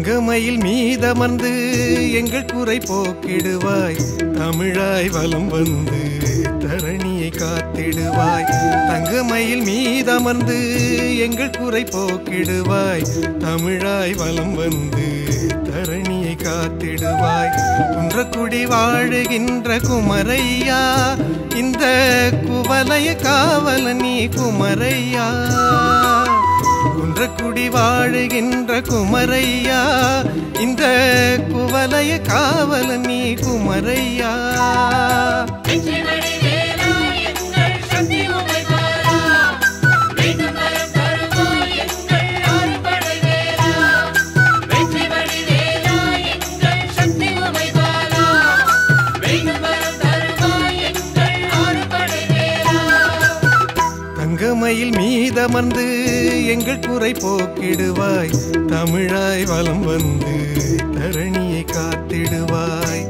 தங்கமயில் மீதமர்ந்து எங்கள் குறை போக்கிடுவாய் தமிழாய் வலம் வந்து தரணியை காத்திடுவாய் தங்கமயில் மீதமர்ந்து எங்கள் குறை போக்கிடுவாய் தமிழாய் வலம் வந்து தரணியை காத்திடுவாய் குன்றக்குடி வாழுகின்ற குமரையா இந்த குவலய காவல நீ குமரையா குன்றக்குடி வாழுகின்ற குமரையா இந்த குவலய காவல நீ குமரையா வெற்றி வடிவேலா எங்கள் சக்தி உமைபாலா மீண்டும் வரம் தருவாய் எங்கள் அறுபடை வேலா வெற்றி வடிவேலா எங்கள் சக்தி உமைபாலா மீண்டும் வரம் தருவாய் எங்கள் அறுபடை வேலா தங்கமயில் மீதமர்ந்து எங்கள் குறை போக்கிடுவாய் தமிழாய் வலம் வந்து தரணியை காத்திடுவாய்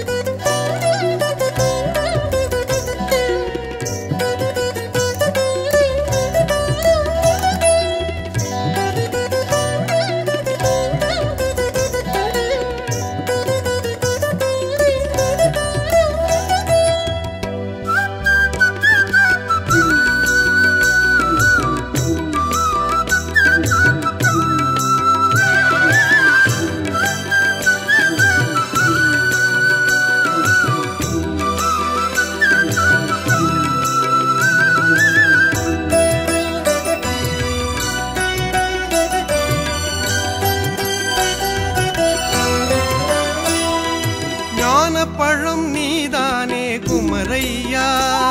ஞான பழம் நீதானே குமரையா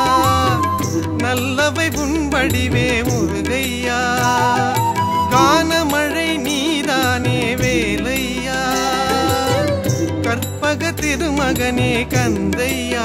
நல்லவை உன்படிவே முருகையா கானமழை நீதானே வேலையா கற்பக திருமகனே கந்தையா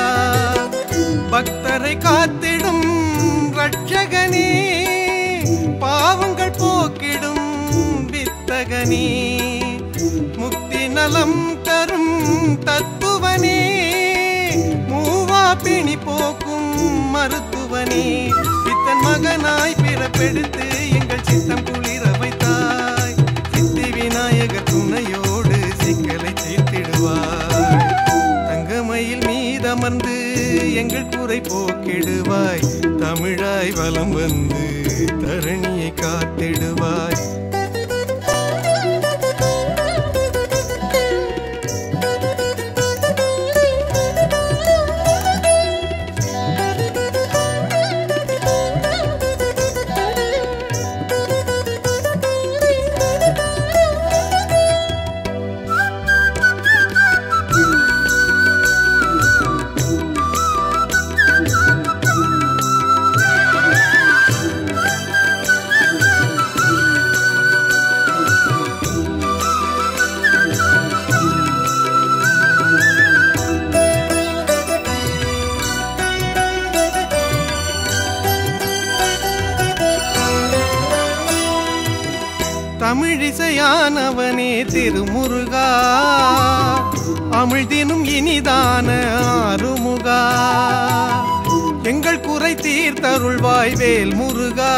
பக்தரை காத்திடும் ரட்சகனே பாவங்கள் போக்கிடும் வித்தகனே முக்தி நலம் தரும் தத்துவனே மூவா பிணி போக்கும் மருத்துவனே பித்தன் மகனாய் பிறப்பெடுத்து எங்கள் சித்தம் குளிர வைத்தாய் சித்தி விநாயகர் துணையோடு சிக்கலை தீர்த்திடுவாய் தங்கமயில் மீதமர்ந்து எங்கள் குறை போக்கிடுவாய் தமிழாய் வலம் வந்து தரணியை காத்திடுவாய் தமிழிசையானவனே திருமுருகா அமிழ்தினும் இனிதான ஆறுமுகா எங்கள் குறை தீர்த்தருள்வாய் வேல் முருகா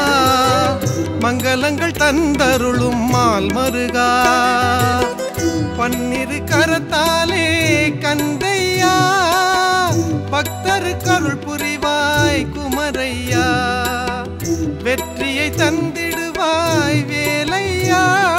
மங்களங்கள் தந்தருளும் மால் மருகா பன்னிரு கரத்தாலே கந்தையா பக்தருக்கு அருள் புரிவாய் குமரையா வெற்றியை தந்திடுவாய் வேலையா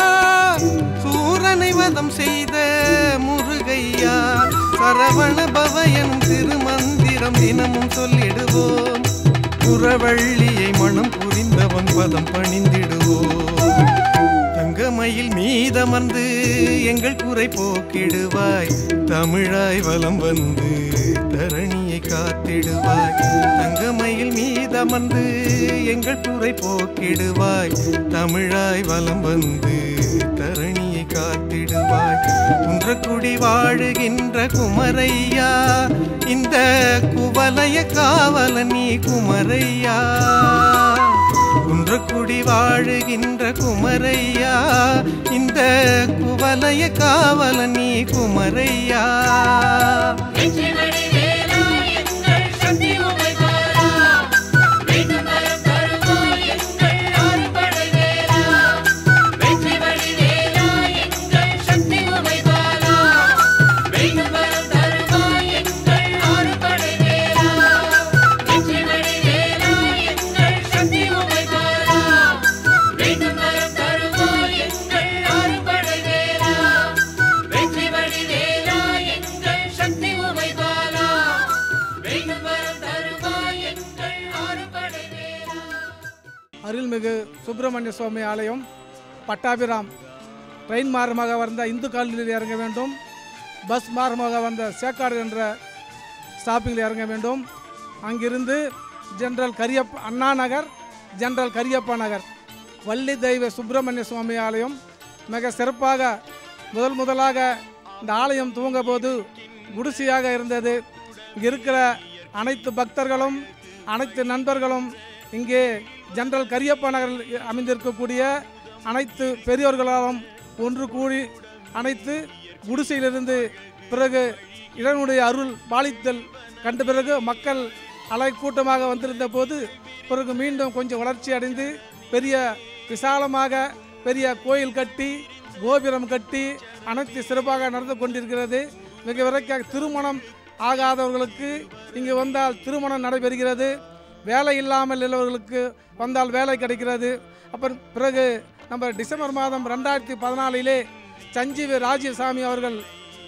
சூரனை வதம் செய்த முருகையா சரவண பவ எனும் திருமந்திரம் தினமும் சொல்லிடுவோம் புறவள்ளியை மனம் புரிந்தவன் பதம் பணிந்திடுவோம் தங்கமயில் மீதமர்ந்து எங்கள் குறை போக்கிடுவாய் தமிழாய் வலம் வந்து தரணியை காத்திடுவாய் தங்கமயில் மீதமர்ந்து எங்கள் குறை போக்கிடுவாய் தமிழாய் வலம் வந்து தரணியை காத்திடுவாய் குன்றக்குடி வாழுகின்ற குமரையா இந்த குவலய காவல நீ குமரையா குன்றக்குடி வாழுகின்ற குமரையா இந்த குவலய காவல நீ குமரையா வெற்றி வடிவேலா எங்கள் சக்தி உமைபாலா மீண்டும் வரம் தருவாய் எங்கள் அறுபடை வேலா வெற்றி வடிவேலா சுப்பிரமணிய சுவாமி ஆலயம் பட்டாபிராம் ட்ரெயின் மார்க்கமாக வந்த இந்து காலனியில் இறங்க வேண்டும் பஸ் மார்க்கமாக வந்த சேக்காடு என்ற ஸ்டாப்பிங்கில் இறங்க வேண்டும் அங்கிருந்து ஜென்ரல் கரியப்ப அண்ணா நகர் ஜென்ரல் கரியப்பா நகர் வள்ளி தெய்வ சுப்பிரமணிய சுவாமி ஆலயம் மிக சிறப்பாக முதல் முதலாக இந்த ஆலயம் துவங்க போது குடிசையாக இருந்தது இங்கே இருக்கிற அனைத்து பக்தர்களும் அனைத்து நண்பர்களும் இங்கே ஜென்ரல் கரியப்பா நகரில் அமைந்திருக்கக்கூடிய அனைத்து பெரியோர்களாலும் ஒன்று கூடி அனைத்து குடிசையிலிருந்து பிறகு இறைவனுடைய அருள் பாலித்தல் கண்ட பிறகு மக்கள் அலை கூட்டமாக வந்திருந்த போது பிறகு மீண்டும் கொஞ்சம் வளர்ச்சி அடைந்து பெரிய விசாலமாக பெரிய கோயில் கட்டி கோபுரம் கட்டி அனைத்து சிறப்பாக நடந்து கொண்டிருக்கிறது மிக விரைக்க திருமணம் ஆகாதவர்களுக்கு இங்கு வந்தால் திருமணம் நடைபெறுகிறது வேலை இல்லாமல் உள்ளவர்களுக்கு வந்தால் வேலை கிடைக்கிறது அப்புறம் பிறகு நம்ம டிசம்பர் மாதம் ரெண்டாயிரத்தி பதினாலிலே சஞ்சீவி ராஜ்யசாமி அவர்கள்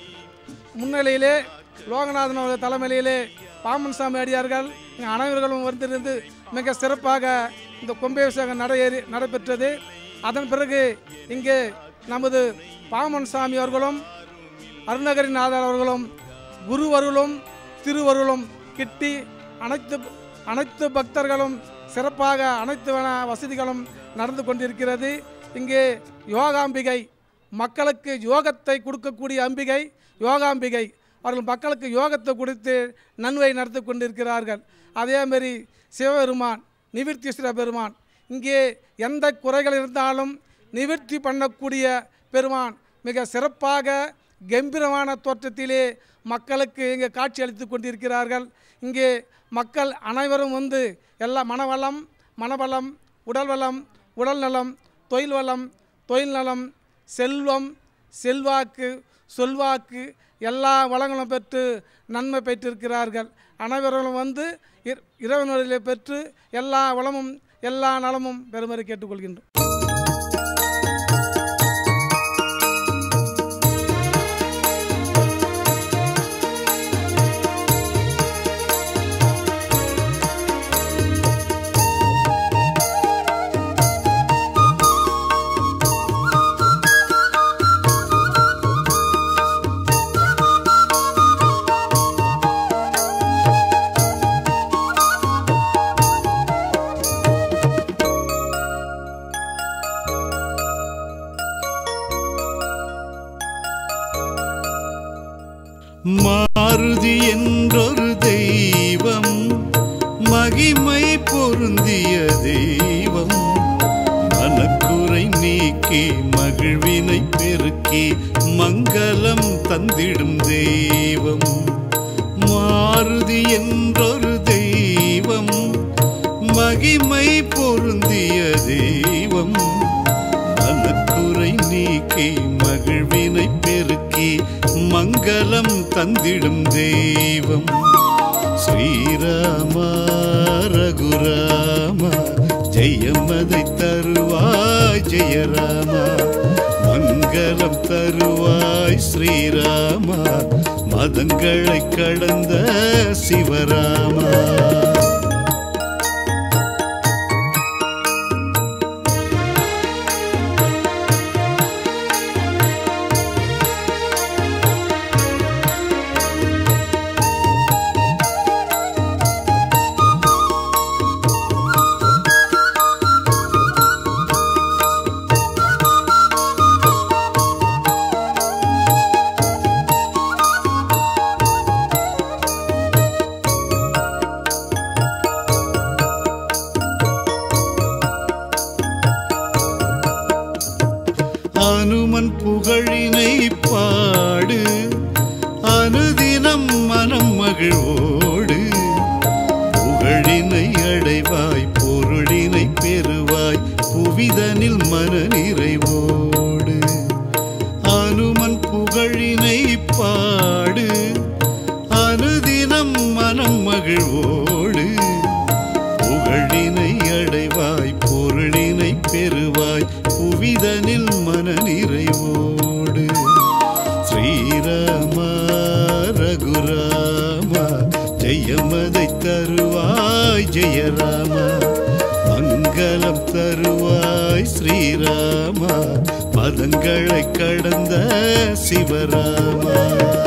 முன்னிலையிலே லோகநாதன் அவர்கள் தலைமையிலே பாமன் சாமி அடியார்கள் இங்கே அனைவர்களும் வந்திருந்து மிக சிறப்பாக இந்த கும்பாபிஷேகம் நடையேறி நடைபெற்றது அதன் பிறகு இங்கே நமது பாமன் சாமி அவர்களும் அருணகிரிநாதர் அவர்களும் குருவருளும் திருவருளும் கிட்டி அனைத்து அனைத்து பக்தர்களும் சிறப்பாக அனைத்து வன- வசதிகளும் நடந்து கொண்டிருக்கிறது இங்கே யோகாம்பிகை மக்களுக்கு யோகத்தை கொடுக்கக்கூடிய அம்பிகை யோகாம்பிகை அவர்கள் மக்களுக்கு யோகத்தை கொடுத்து நன்மை நடத்தி கொண்டிருக்கிறார்கள் அதேமாரி சிவபெருமான் நிவிர்த்தீஸ்வர பெருமான் இங்கே எந்த குறைகள் இருந்தாலும் நிவர்த்தி பண்ணக்கூடிய பெருமான் மிக சிறப்பாக கம்பீரமான தோற்றத்திலே மக்களுக்கு இங்கே காட்சி அளித்து கொண்டிருக்கிறார்கள் இங்கே மக்கள் அனைவரும் வந்து எல்லா மனவளம் மனவளம் உடல் வளம் உடல் நலம் தொழில் வளம் தொழில் நலம் செல்வம் செல்வாக்கு சொல்வாக்கு எல்லா வளங்களும் பெற்று நன்மை பெற்றிருக்கிறார்கள் அனைவரும் வந்து இற- இறைவனுடைய பெற்று எல்லா வளமும் எல்லா நலமும் பெறுமாறு கேட்டுக்கொள்கின்றோம் மாருதி என்றொரு தெய்வம் மகிமை பொருந்திய தெய்வம் மனக்குறை நீக்கி மகிழ்வினை பெருக்கி மங்களம் தந்திடும் தெய்வம் மாருதி என்றொரு தெய்வம் மகிமை பொருந்திய தெய்வம் மனக்குறை நீக்கி மகிழ்வினை பெருக்கி மங்களம் தந்திடும் தெய்வம் ஸ்ரீராமா ரகுராமா ஜெயமதை தருவாய் ஜெயராமா மங்களம் தருவாய் ஸ்ரீராமா மதங்களை கடந்த சிவராமா அனுமன் புகழினை பாடு அனுதினம் மனம் மகிழ்வோடு புகழினை அடைவாய் பொருளினை பெறுவாய் புவிதனில் மன நிறைவோடு அனுமன் புகழினை பாடு அனுதினம் மனம் மகிழ்வோடு புகழினை அடைவாய் பொருளினை பெறுவாய் புவிதனில் மன நிறைவோடு ஸ்ரீராமா ரகுராமா ஜெயமதை தருவாய் ஜெயராமா மங்களம் தருவாய் வருவாய் ஸ்ரீராமா மதங்களை கடந்த சிவராமா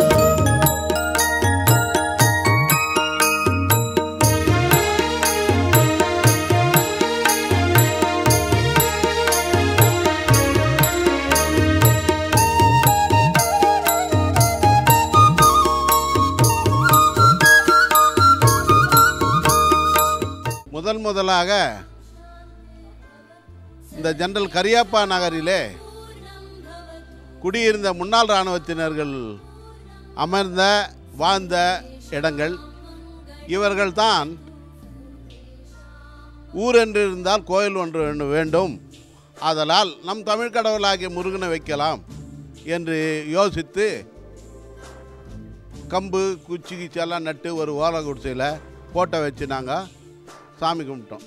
முதல் முதலாக இந்த ஜெனரல் கரியாப்பா நகரிலே குடியிருந்த முன்னாள் இராணுவத்தினர்கள் அமர்ந்த வாழ்ந்த இடங்கள் இவர்கள்தான் ஊர் என்று இருந்தால் கோயில் ஒன்று ஒன்று வேண்டும் ஆதலால் நம் தமிழ் கடவுளாகிய முருகனை வைக்கலாம் என்று யோசித்து கம்பு குச்சி கிச்சி எல்லாம் நட்டு ஒரு ஓலை குடிசையில் போட்டோ வச்சு நாங்கள் சாமி கும்பிட்டோம்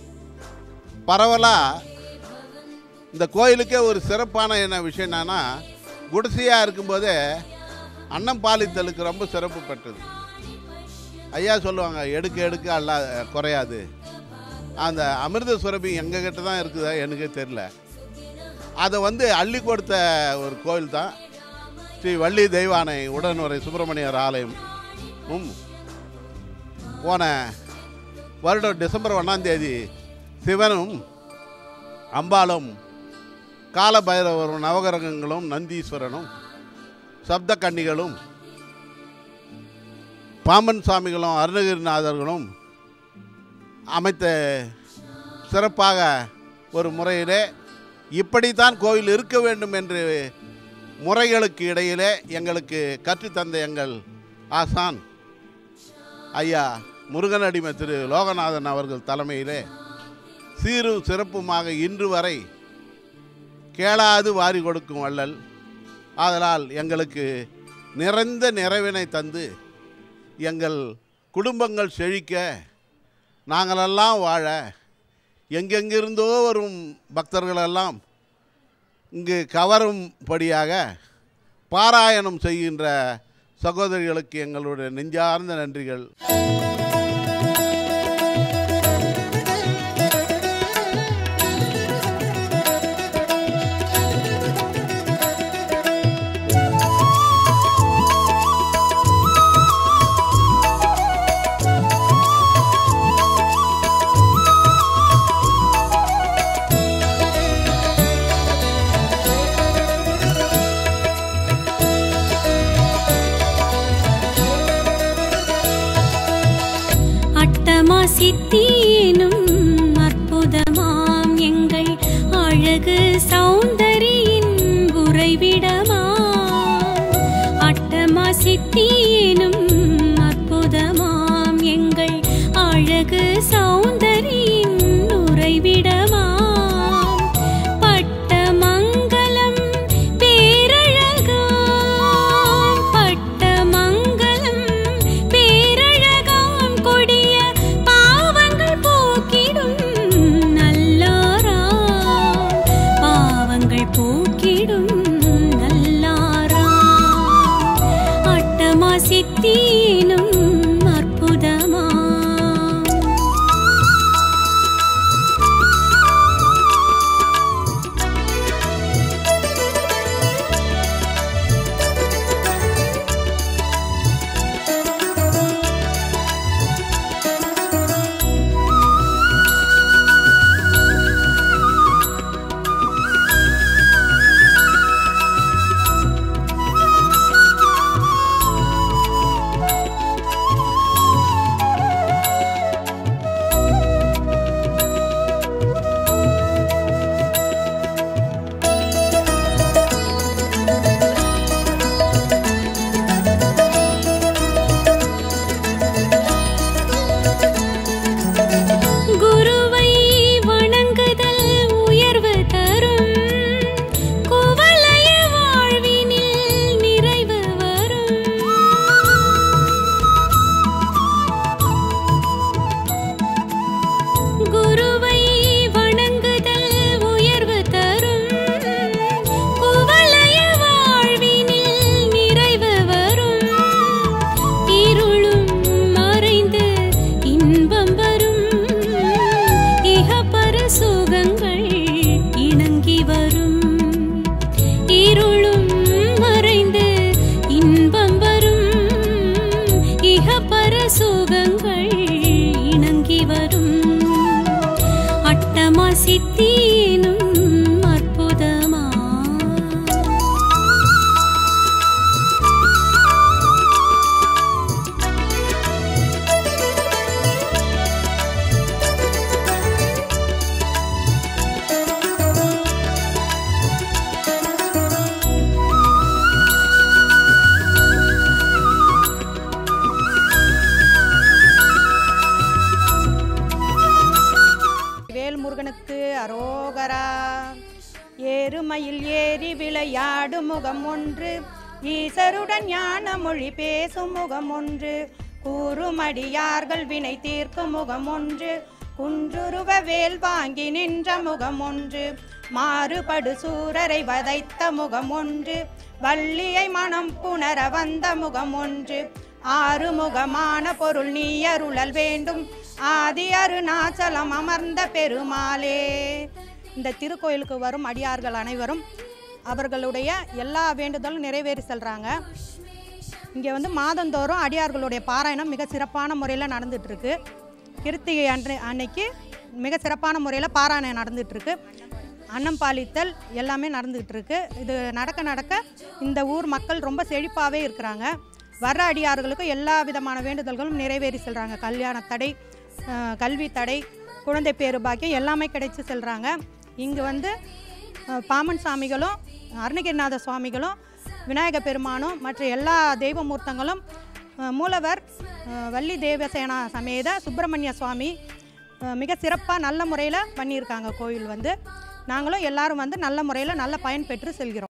பரவலாக இந்த கோயிலுக்கே ஒரு சிறப்பான என்ன விஷயம் என்னன்னா குடிசையாக இருக்கும்போதே அன்னம் பாலித்தலுக்கு ரொம்ப சிறப்பு பெற்றது ஐயா சொல்லுவாங்க எடுக்க எடுக்க அல்ல குறையாது அந்த அமிர்த சுரபி எங்கள் கிட்ட தான் இருக்குதா எனக்கே தெரில அதை வந்து அள்ளி கொடுத்த ஒரு கோயில் தான் ஸ்ரீ வள்ளி தெய்வானை உடனுரை சுப்பிரமணியர் ஆலயம் ம் போன வருடம் டிசம்பர் ஒன்றாம் தேதி சிவனும் அம்பாளும் காலபைரவரும் நவகிரகங்களும் நந்தீஸ்வரனும் சப்த கன்னிகளும் பாம்பன் சாமிகளும் அருணகிரிநாதர்களும் அமைத்த சிறப்பாக ஒரு முறையிலே இப்படித்தான் கோவில் இருக்க வேண்டும் என்று முறைகளுக்கு இடையிலே எங்களுக்கு கற்றுத்தந்த எங்கள் ஆசான் ஐயா முருகனடிமை திரு லோகநாதன் அவர்கள் தலைமையிலே சீரும் சிறப்புமாக இன்று வரை கேளாது வாரி கொடுக்கும் வள்ளல் ஆதலால் எங்களுக்கு நிறைந்த நிறைவினை தந்து எங்கள் குடும்பங்கள் செழிக்க நாங்களெல்லாம் வாழ எங்கெங்கிருந்தோ வரும் பக்தர்களெல்லாம் இங்கு கவரும்படியாக பாராயணம் செய்கின்ற சகோதரிகளுக்கு எங்களுடைய நெஞ்சார்ந்த நன்றிகள் அட்டமா சித்தியினும் அற்புதமாம் எங்கள் அழகு சௌந்தரியின் உறைவிடமா அட்டமா சித்தியினும் அற்புதமாம் எங்கள் அழகு சௌந்தரியின் உறைவிடமா பட்டமங்கலம் பேரழகாம் பட்டமங்கலம் பேரழகாம் கொடிய பாவங்கள் போக்கிடும் நல்லாராம் பாவங்கள் போக்கிடும் நல்லாராம் அட்டமா சித்தீனும் அற்புதமா அரோகரா ஏறுமையில் ஏறி விளையாடும் முகம் ஒன்று ஈசருடன் ஞான மொழி பேசும் முகம் ஒன்று கூறுமடியார்கள் வினை தீர்க்கும் முகம் ஒன்று குன்றுருவ வேல் வாங்கி நின்ற முகம் ஒன்று மாறுபடு சூரரை வதைத்த முகம் ஒன்று வள்ளியை மனம் புணர வந்த முகம் ஒன்று ஆறுமுகமான பொருள் நீ அருளல் வேண்டும் ஆதி அருணாச்சலம் அமர்ந்த பெருமாளே இந்த திருக்கோயிலுக்கு வரும் அடியார்கள் அனைவரும் அவர்களுடைய எல்லா வேண்டுதலும் நிறைவேறி செல்கிறாங்க இங்கே வந்து மாதந்தோறும் அடியார்களுடைய பாராயணம் மிக சிறப்பான முறையில் நடந்துகிட்ருக்கு கிருத்திகை அன்று அன்னைக்கு மிக சிறப்பான முறையில் பாராயணம் நடந்துகிட்ருக்கு அன்னம் பாலித்தல் எல்லாமே நடந்துகிட்டு இருக்கு இது நடக்க நடக்க இந்த ஊர் மக்கள் ரொம்ப செழிப்பாகவே இருக்கிறாங்க வர்ற அடியார்களுக்கு எல்லா விதமான வேண்டுதல்களும் நிறைவேறி செல்கிறாங்க கல்யாண தடை அஹ், கல்வி தடை குழந்தை பேரு பாக்கியம் எல்லாமே கிடைச்சி செல்கிறாங்க இங்கே வந்து அஹ், பாமன் சாமிகளும் அருணகிரிநாத சுவாமிகளும் விநாயக பெருமானும் மற்ற எல்லா தெய்வ மூர்த்தங்களும் அஹ், மூலவர் அஹ், வள்ளி தேவசேனா சமேத சுப்பிரமணிய சுவாமி அஹ், மிக சிறப்பாக நல்ல முறையில் பண்ணியிருக்காங்க கோயில் வந்து நாங்களும் எல்லாரும் வந்து நல்ல முறையில் நல்ல பயன் பெற்று செல்கிறோம்